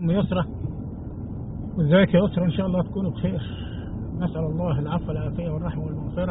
أم يسرى وازيك يا يسرى إن شاء الله تكونوا بخير نسأل الله العفو والعافية والرحمة والمغفرة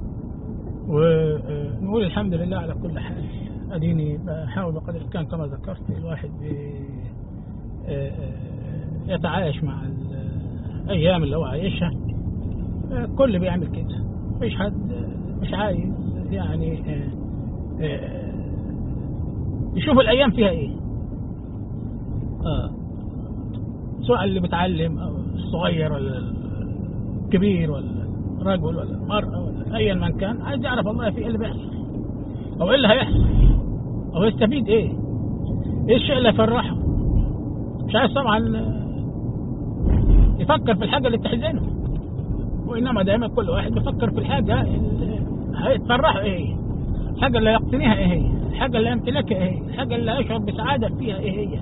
ونقول الحمد لله على كل حال أديني بحاول بقدر الإمكان كما ذكرت الواحد بي- آه، آه، يتعايش مع الأيام اللي هو عايشها آه، كل بيعمل كده مفيش حد آه، مش عايز يعني آه، آه، يشوف الأيام فيها إيه آه. سواء اللي بيتعلم أو الصغير ولا الكبير ولا الرجل ولا المرأة ولا أيا من كان عايز يعرف والله في إيه اللي بيحصل أو إيه اللي هيحصل أو يستفيد إيه إيه الشيء اللي يفرحه مش عايز طبعا يفكر في الحاجة اللي تحزنه وإنما دائما كل واحد بيفكر في الحاجة اللي هتفرحه إيه الحاجة اللي يقتنيها إيه هي الحاجة اللي يمتلكها إيه هي الحاجة اللي يشعر بسعادة فيها إيه هي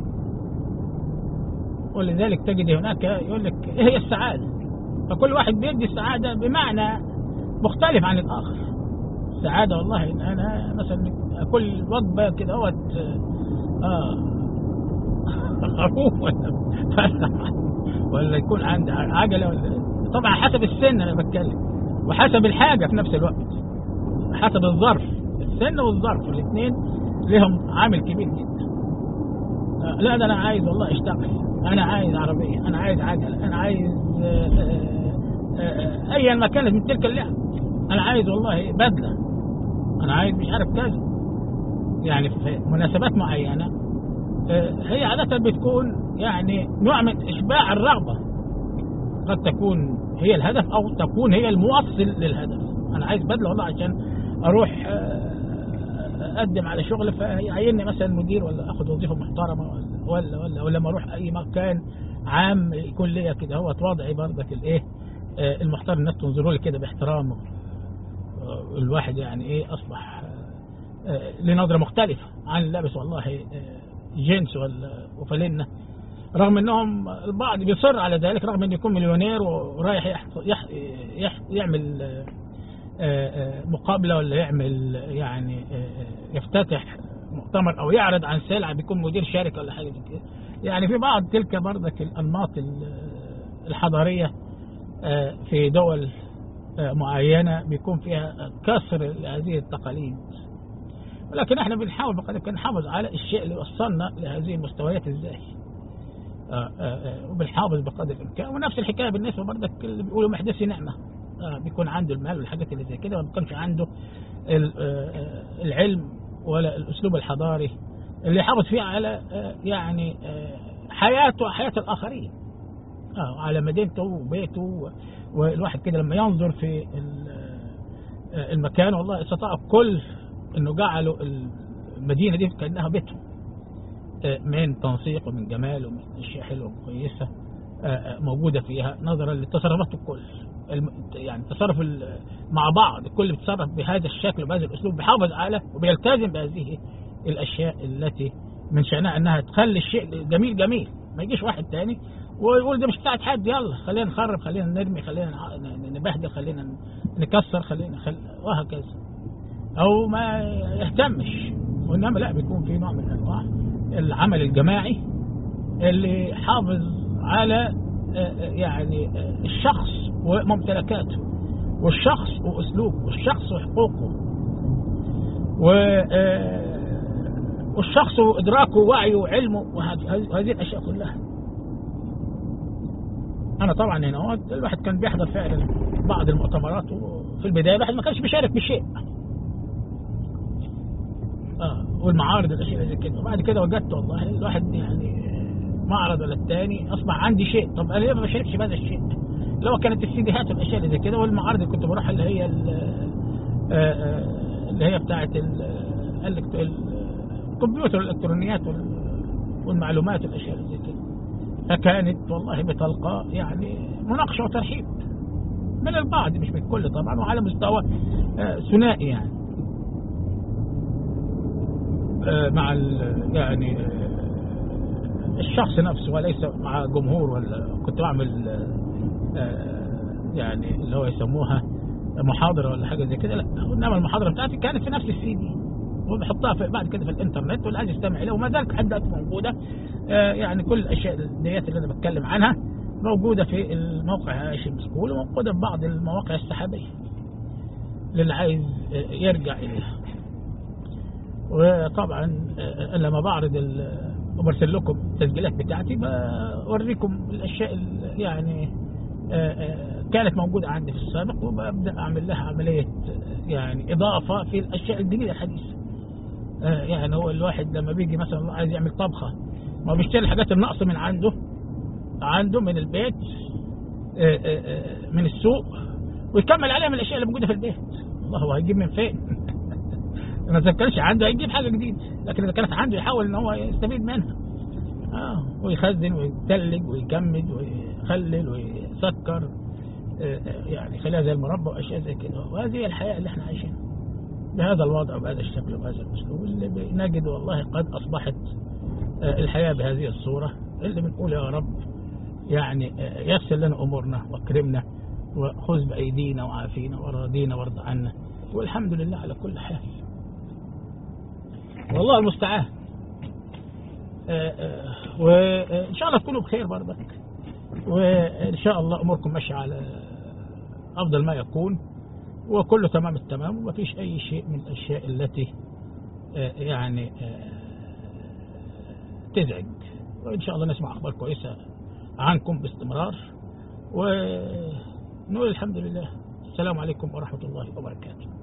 ولذلك تجد هناك يقول لك إيه هي السعادة فكل واحد بيدي السعادة بمعنى مختلف عن الآخر السعادة والله إن أنا مثلا أكل وجبة كده هوت آه خروف ولا ولا يكون عندي عجلة ولا طبعا حسب السن أنا بتكلم وحسب الحاجة في نفس الوقت حسب الظرف السن والظرف الاثنين لهم عامل كبير جدا آه، لا ده انا عايز والله اشتغل انا عايز عربيه انا عايز عجله انا عايز آه، آه، آه، ايا ما كانت من تلك اللعب انا عايز والله بدله انا عايز مش عارف كذا يعني في مناسبات معينه آه، هي عاده بتكون يعني نوع من اشباع الرغبه قد تكون هي الهدف او تكون هي الموصل للهدف انا عايز بدله والله عشان اروح آه، اقدم على شغل فيعيني مثلا مدير ولا اخد وظيفه محترمه ولا ولا ولا لما اروح اي مكان عام يكون ليا كده هو وضعي برضك الايه آه، المحترم الناس تنظروا لي كده باحترام آه، الواحد يعني ايه اصبح آه، آه، له نظره مختلفه عن لابس والله آه، جينز ولا وفلنه رغم انهم البعض بيصر على ذلك رغم انه يكون مليونير ورايح يح يح يح يعمل آه، آه، آه، مقابله ولا يعمل يعني آه، آه، يفتتح مؤتمر او يعرض عن سلعه بيكون مدير شركه ولا حاجه زي كده يعني في بعض تلك برضك الانماط ال- الحضاريه آه، في دول آه، معينه بيكون فيها كسر هذه التقاليد ولكن احنا بنحاول بقدر الامكان نحافظ على الشيء اللي وصلنا لهذه المستويات ازاي آه، آه، آه، وبنحافظ بقدر الامكان ونفس الحكايه بالنسبه برضك اللي بيقولوا محدثي نعمه آه، بيكون عنده المال والحاجات اللي زي كده ما بيكونش عنده ال- آه، آه، العلم ولا الاسلوب الحضاري اللي يحافظ فيه على آه، يعني آه، حياته وحياه الاخرين اه على مدينته وبيته و- والواحد كده لما ينظر في ال- آه، المكان والله استطاع الكل انه جعلوا المدينه دي كانها بيتهم آه، من تنسيق ومن جمال ومن اشياء حلوه وكويسه آه، آه، موجوده فيها نظرا لتصرفات الكل الم- يعني تصرف ال- مع بعض الكل بيتصرف بهذا الشكل وبهذا الاسلوب بيحافظ على وبيلتزم بهذه الاشياء التي من شانها انها تخلي الشيء جميل جميل ما يجيش واحد تاني ويقول ده مش بتاعت حد يلا خلينا نخرب خلينا نرمي خلينا نع- ن- نبهدل خلينا نكسر خلينا خل... وهكذا او ما يهتمش وانما لا بيكون في نوع من انواع العمل الجماعي اللي حافظ على آه، آه، يعني آه، الشخص وممتلكاته والشخص واسلوبه والشخص وحقوقه و آه، والشخص وادراكه ووعيه وعلمه وهذه هذه الاشياء كلها انا طبعا هنا هو الواحد كان بيحضر فعلا بعض المؤتمرات وفي البدايه الواحد ما كانش بيشارك بشيء اه والمعارض الاشياء زي كده وبعد كده وجدت والله الواحد يعني معرض ولا الثاني اصبح عندي شيء طب انا ليه ما بشاركش بهذا الشيء اللي هو كانت السيديهات والاشياء اللي زي كده والمعارض اللي كنت بروح اللي هي ال- آه، آه، اللي هي بتاعه ال- الإلكت- الكمبيوتر والالكترونيات وال- والمعلومات والاشياء اللي زي كده فكانت والله بتلقى يعني مناقشه وترحيب من البعض مش من الكل طبعا وعلى مستوى آه، ثنائي يعني آه، مع ال- يعني آه، الشخص نفسه وليس مع جمهور ولا كنت بعمل آه، يعني اللي هو يسموها محاضرة ولا حاجة زي كده لا انما المحاضرة بتاعتي كانت في نفس السي دي وبحطها في بعد كده في الانترنت واللي عايز يستمع اليها وما زالت لحد دلوقتي موجوده آه، يعني كل الاشياء ديت اللي انا بتكلم عنها موجوده في الموقع هاشم سكول وموجوده في بعض المواقع السحابيه للي عايز آه، يرجع اليها وطبعا آه، لما بعرض ال- وبرسل لكم التسجيلات بتاعتي بوريكم الاشياء اللي يعني آه، آه، كانت موجوده عندي في السابق وببدا اعمل لها عمليه آه، يعني اضافه في الاشياء الجديده الحديثه آه، يعني هو الواحد لما بيجي مثلا عايز يعمل طبخه ما هو بيشتري الحاجات الناقصه من عنده عنده من البيت آه، آه، آه، من السوق ويكمل عليها من الاشياء اللي موجوده في البيت الله هو هيجيب من فين ما تذكرش عنده هيجيب حاجه جديده لكن اذا كانت عنده يحاول ان هو يستفيد منها اه ويخزن ويتلج ويجمد ويخلل ويسكر آه، آه، يعني خليها زي المربى واشياء زي كده وهذه هي الحياه اللي احنا عايشينها بهذا الوضع وبهذا الشكل وبهذا الاسلوب اللي بنجد والله قد اصبحت آه، الحياه بهذه الصوره اللي بنقول يا رب يعني آه، يسر لنا امورنا واكرمنا وخذ بايدينا وعافينا وراضينا وارض عنا والحمد لله على كل حال والله المستعان آه، آه، وان شاء الله تكونوا بخير برضك وان شاء الله اموركم ماشيه على افضل ما يكون وكله تمام التمام وما فيش اي شيء من الاشياء التي آه، يعني آه، تزعج وان شاء الله نسمع اخبار كويسه عنكم باستمرار ونقول الحمد لله السلام عليكم ورحمه الله وبركاته